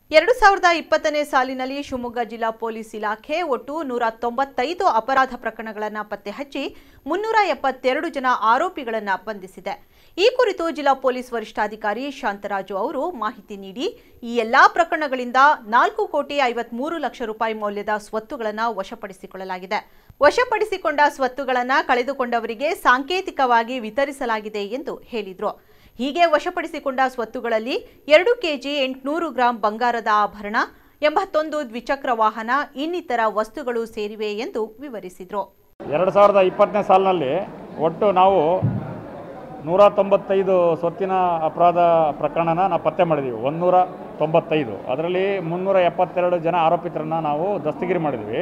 ಎರಡು ಸಾವಿರದ ಇಪ್ಪತ್ತನೇ ಸಾಲಿನಲ್ಲಿ ಶಿವಮೊಗ್ಗ ಜಿಲ್ಲಾ ಪೊಲೀಸ್ ಇಲಾಖೆ ಒಟ್ಟು ನೂರ ತೊಂಬತ್ತೈದು ಅಪರಾಧ ಪ್ರಕರಣಗಳನ್ನು ಪತ್ತೆ ಹಚ್ಚಿ ಮುನ್ನೂರ ಎಪ್ಪತ್ತೆರಡು ಜನ ಆರೋಪಿಗಳನ್ನು ಬಂಧಿಸಿದೆ ಈ ಕುರಿತು ಜಿಲ್ಲಾ ಪೊಲೀಸ್ ವರಿಷ್ಠಾಧಿಕಾರಿ ಶಾಂತರಾಜು ಅವರು ಮಾಹಿತಿ ನೀಡಿ ಈ ಎಲ್ಲಾ ಪ್ರಕರಣಗಳಿಂದ ನಾಲ್ಕು ಕೋಟಿ ಐವತ್ಮೂರು ಲಕ್ಷ ರೂಪಾಯಿ ಮೌಲ್ಯದ ಸ್ವತ್ತುಗಳನ್ನು ವಶಪಡಿಸಿಕೊಳ್ಳಲಾಗಿದೆ ವಶಪಡಿಸಿಕೊಂಡ ಸ್ವತ್ತುಗಳನ್ನು ಕಳೆದುಕೊಂಡವರಿಗೆ ಸಾಂಕೇತಿಕವಾಗಿ ವಿತರಿಸಲಾಗಿದೆ ಎಂದು ಹೇಳಿದರು ಹೀಗೆ ವಶಪಡಿಸಿಕೊಂಡ ಸ್ವತ್ತುಗಳಲ್ಲಿ ಎರಡು ಕೆಜಿ ಎಂಟುನೂರು ಗ್ರಾಂ ಬಂಗಾರದ ಆಭರಣ ಎಂಬತ್ತೊಂದು ದ್ವಿಚಕ್ರ ವಾಹನ ಇನ್ನಿತರ ವಸ್ತುಗಳು ಸೇರಿವೆ ಎಂದು ವಿವರಿಸಿದರು ಎರಡು ಸಾವಿರದ ಇಪ್ಪತ್ತನೇ ಸಾಲಿನಲ್ಲಿ ಒಟ್ಟು ನಾವು ನೂರ ತೊಂಬತ್ತೈದು ಸ್ವತ್ತಿನ ಅಪರಾಧ ಪ್ರಕರಣನ ನಾವು ಪತ್ತೆ ಮಾಡಿದ್ದೀವಿ ಒಂದೂರ ತೊಂಬತ್ತೈದು ಅದರಲ್ಲಿ ಮುನ್ನೂರ ಎಪ್ಪತ್ತೆರಡು ಜನ ಆರೋಪಿತರನ್ನು ನಾವು ದಸ್ತಗಿರಿ ಮಾಡಿದ್ವಿ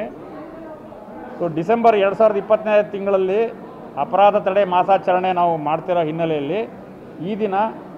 ಸೊ ಡಿಸೆಂಬರ್ ಎರಡು ಸಾವಿರದ ಇಪ್ಪತ್ತನೇ ತಿಂಗಳಲ್ಲಿ ಅಪರಾಧ ತಡೆ ಮಾಸಾಚರಣೆ ನಾವು ಮಾಡ್ತಿರೋ ಹಿನ್ನೆಲೆಯಲ್ಲಿ ಈ ದಿನ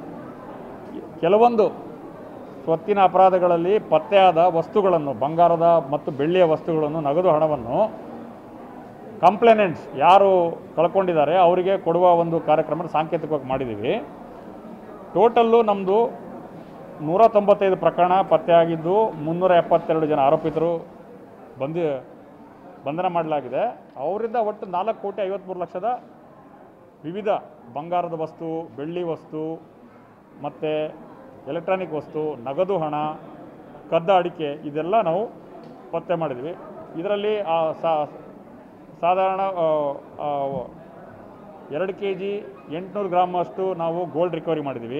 ಕೆಲವೊಂದು ಸ್ವತ್ತಿನ ಅಪರಾಧಗಳಲ್ಲಿ ಪತ್ತೆಯಾದ ವಸ್ತುಗಳನ್ನು ಬಂಗಾರದ ಮತ್ತು ಬೆಳ್ಳಿಯ ವಸ್ತುಗಳನ್ನು ನಗದು ಹಣವನ್ನು ಕಂಪ್ಲೇನೆಂಟ್ಸ್ ಯಾರು ಕಳ್ಕೊಂಡಿದ್ದಾರೆ ಅವರಿಗೆ ಕೊಡುವ ಒಂದು ಕಾರ್ಯಕ್ರಮ ಸಾಂಕೇತಿಕವಾಗಿ ಮಾಡಿದ್ದೀವಿ ಟೋಟಲ್ಲು ನಮ್ಮದು ನೂರ ತೊಂಬತ್ತೈದು ಪ್ರಕರಣ ಪತ್ತೆಯಾಗಿದ್ದು ಮುನ್ನೂರ ಎಪ್ಪತ್ತೆರಡು ಜನ ಆರೋಪಿತರು ಬಂದಿ ಬಂಧನ ಮಾಡಲಾಗಿದೆ ಅವರಿಂದ ಒಟ್ಟು ನಾಲ್ಕು ಕೋಟಿ ಐವತ್ತ್ಮೂರು ಲಕ್ಷದ ವಿವಿಧ ಬಂಗಾರದ ವಸ್ತು ಬೆಳ್ಳಿ ವಸ್ತು ಮತ್ತು ಎಲೆಕ್ಟ್ರಾನಿಕ್ ವಸ್ತು ನಗದು ಹಣ ಕದ್ದ ಅಡಿಕೆ ಇದೆಲ್ಲ ನಾವು ಪತ್ತೆ ಮಾಡಿದ್ವಿ ಇದರಲ್ಲಿ ಆ ಸಾ- ಸಾಧಾರಣ ಆ, ಆ, ಎರಡು ಕೆ ಜಿ ಎಂಟುನೂರು ಗ್ರಾಮ್ ಅಷ್ಟು ನಾವು ಗೋಲ್ಡ್ ರಿಕವರಿ ಮಾಡಿದ್ವಿ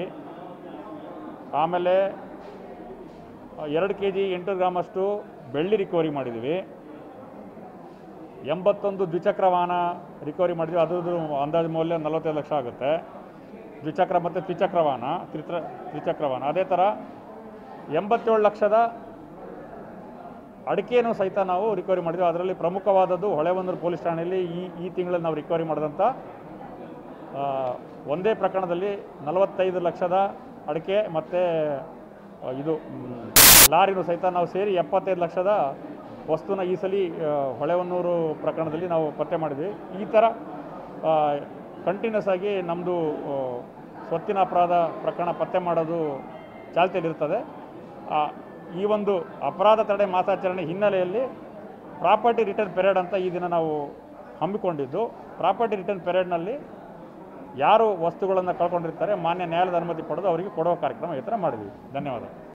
ಆಮೇಲೆ ಆ, ಎರಡು ಕೆ ಜಿ ಎಂಟುನೂರು ಗ್ರಾಮ್ ಅಷ್ಟು ಬೆಳ್ಳಿ ರಿಕವರಿ ಮಾಡಿದ್ವಿ ಎಂಬತ್ತೊಂದು ದ್ವಿಚಕ್ರ ವಾಹನ ರಿಕವರಿ ಮಾಡಿದ್ವಿ ಅದ್ರದ್ದು ಅಂದಾಜು ಮೌಲ್ಯ ನಲವತ್ತೈದು ಲಕ್ಷ ಆಗುತ್ತೆ ದ್ವಿಚಕ್ರ ಮತ್ತು ತ್ರಿಚಕ್ರ ವಾಹನ ತ್ರಿತ್ರ ತ್ರಿಚಕ್ರ ವಾಹನ ಅದೇ ಥರ ಎಂಬತ್ತೇಳು ಲಕ್ಷದ ಅಡಿಕೆಯನ್ನು ಸಹಿತ ನಾವು ರಿಕವರಿ ಮಾಡಿದ್ವಿ ಅದರಲ್ಲಿ ಪ್ರಮುಖವಾದದ್ದು ಹೊಳೆಬಂದೂರು ಪೊಲೀಸ್ ಠಾಣೆಯಲ್ಲಿ ಈ ಈ ತಿಂಗಳಲ್ಲಿ ನಾವು ರಿಕವರಿ ಮಾಡಿದಂಥ ಆ, ಒಂದೇ ಪ್ರಕರಣದಲ್ಲಿ ನಲವತ್ತೈದು ಲಕ್ಷದ ಅಡಿಕೆ ಮತ್ತು ಇದು ಮ್, ಲಾರಿನೂ ಸಹಿತ ನಾವು ಸೇರಿ ಎಪ್ಪತ್ತೈದು ಲಕ್ಷದ ವಸ್ತುನ ಈ ಸಲ ಆ, ಹೊಳೆಹೊನ್ನೂರು ಪ್ರಕರಣದಲ್ಲಿ ನಾವು ಪತ್ತೆ ಮಾಡಿದ್ವಿ ಈ ಥರ ಕಂಟಿನ್ಯೂಸ್ ಆಗಿ ನಮ್ಮದು ಸ್ವತ್ತಿನ ಅಪರಾಧ ಪ್ರಕರಣ ಪತ್ತೆ ಮಾಡೋದು ಚಾಲ್ತಿಯಲ್ಲಿರ್ತದೆ ಆ, ಈ ಒಂದು ಅಪರಾಧ ತಡೆ ಮಾಸಾಚರಣೆ ಹಿನ್ನೆಲೆಯಲ್ಲಿ ಪ್ರಾಪರ್ಟಿ ರಿಟರ್ನ್ ಪೆರೇಡ್ ಅಂತ ಈ ದಿನ ನಾವು ಹಮ್ಮಿಕೊಂಡಿದ್ದು ಪ್ರಾಪರ್ಟಿ ರಿಟರ್ನ್ ಪೆರೇಡ್ನಲ್ಲಿ ಯಾರು ವಸ್ತುಗಳನ್ನು ಕಳ್ಕೊಂಡಿರ್ತಾರೆ ಮಾನ್ಯ ನ್ಯಾಯಾಲಯದ ಅನುಮತಿ ಪಡೆದು ಅವರಿಗೆ ಕೊಡುವ ಕಾರ್ಯಕ್ರಮ ಈ ಥರ ಮಾಡಿದ್ವಿ ಧನ್ಯವಾದ